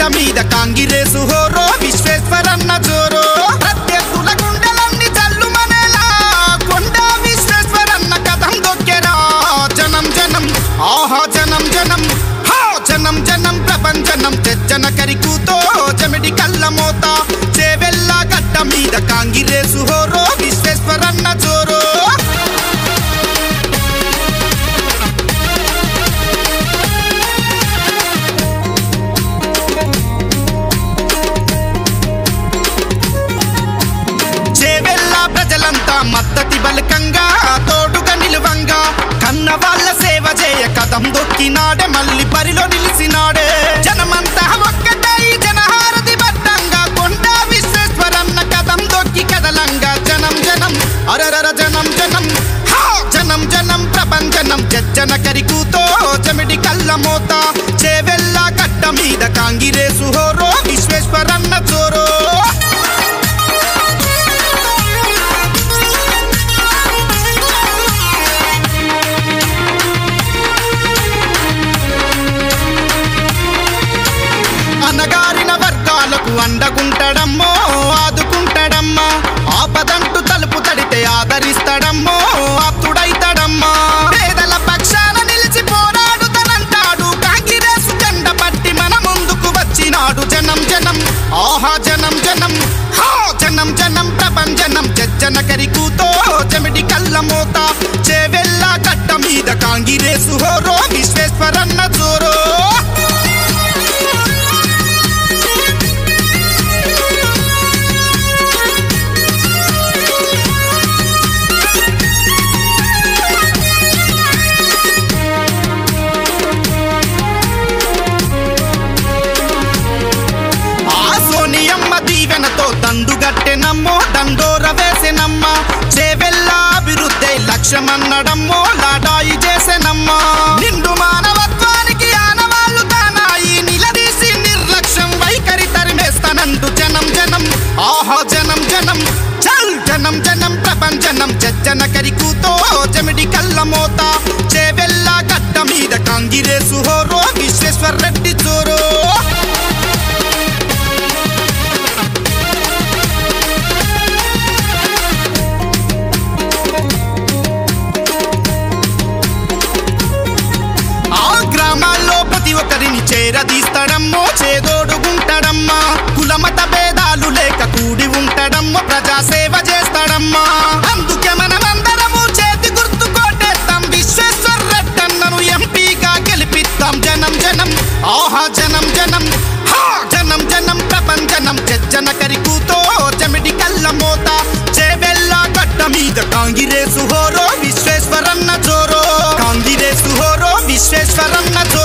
మీద కాంగిరేసు హోరో విశ్వేశ్వరన్న జోరో ప్రత్యర్థుల గుండెలన్నీ జల్లుమనేలా కొండ విశ్వేశ్వరన్న కథం దొక్కెరా జనం జనం ఆహా జనం జనం హా జనం జనం ప్రపంచనం తెచ్చన కరికూతో జమిడి కళ్ళ మోత చేవెల్ల గడ్డ మీద కాంగిరేసు హోరో విశ్వేశ్వరన్న జోరో చేవెళ్ళ ప్రజలంతా మద్దతి బలకంగా తోడుగా నిలువంగా కన్న వాళ్ళ సేవ చేయ కదం దొక్కినాడే మళ్ళీ బరిలో నిలిచినాడే జనమంతా ఒక్కటై జనహారతి బట్టంగా కొండ విశ్వేశ్వరన్న కదం దొక్కి కదలంగా జనం జనం అరరర జనం జనం హా జనం జనం ప్రపంచనం జజ్జన కరికూతో జమిడి కళ్ళ మోత చేవెళ్ళ కట్ట మీద కాంగిరేసు హోరో విశ్వేశ్వరన్న చోరో అనగారిన వర్గాలకు అండగుంటడమ్మో ఆదుకుంటాడమ్మా ఆపదంటూ తలుపు తడితే ఆదరిస్తాడమ్మో ఆప్తుడైతాడమ్మా పేదల పక్షాన నిలిచి పోరాడుతనంటాడు కాంగిరేసు జెండ పట్టి మన ముందుకు వచ్చినాడు జనం జనం ఆహా జనం జనం హా జనం జనం ప్రపంచనం జజ్జన కరికూతో జమిడి కళ్ళ మోత చేవెళ్ళ గడ్డ మీద కాంగిరేసు హోరో విశ్వేశ్వరన్న జోరో ఆ సోనియమ్మ దీవెనతో దండుగట్టెనమ్మో దండోర వేసెనమ్మ చేవెల్ల అభివృద్ధి లక్ష్యమన్నడమ్మో లాడాయి చేసెనమ్మా నిండు మానవత్వానికి ఆనవాళ్ళు తానాయి నిలదీసి నిర్లక్ష్యం వైఖరి తరిమేస్తానంటూ జనం జనం ఆహా జనం జనం చల్ జనం జనం ప్రపంచనం జజ్జన కరికూతో జమిడి కళ్ళ మోత చేవెల్ల గడ్డ మీద కాంగిరేసు హోరో విశ్వేశ్వర రెడ్డి చోరో ఆ గ్రామాల్లో ప్రతి ఒక్కరిని చేరదీస్తాడమ్మో చేదోడుగుంటాడమ్మా కులమత భేదాలు లేక కూడి ఉంటాడమ్మో ప్రజా సేవ చేస్తాడమ్మా అందుకే మనమందరము చేతి గుర్తు కొట్టేస్తాం విశ్వేశ్వర రెడ్డన్నను ఎంపీగా గెలిపిస్తాం జనం జనం ఆహా జనం జనం హా జనం జనం ప్రపంచనం జజ్జన కరికూతో జమిడి కళ్ళ మోత చేవెళ్ళ గడ్డ మీద కాంగిరేసు హోరో విశ్వేశ్వరన్న జోరో కాంగిరేసు హోరో విశ్వేశ్వరన్న జోరో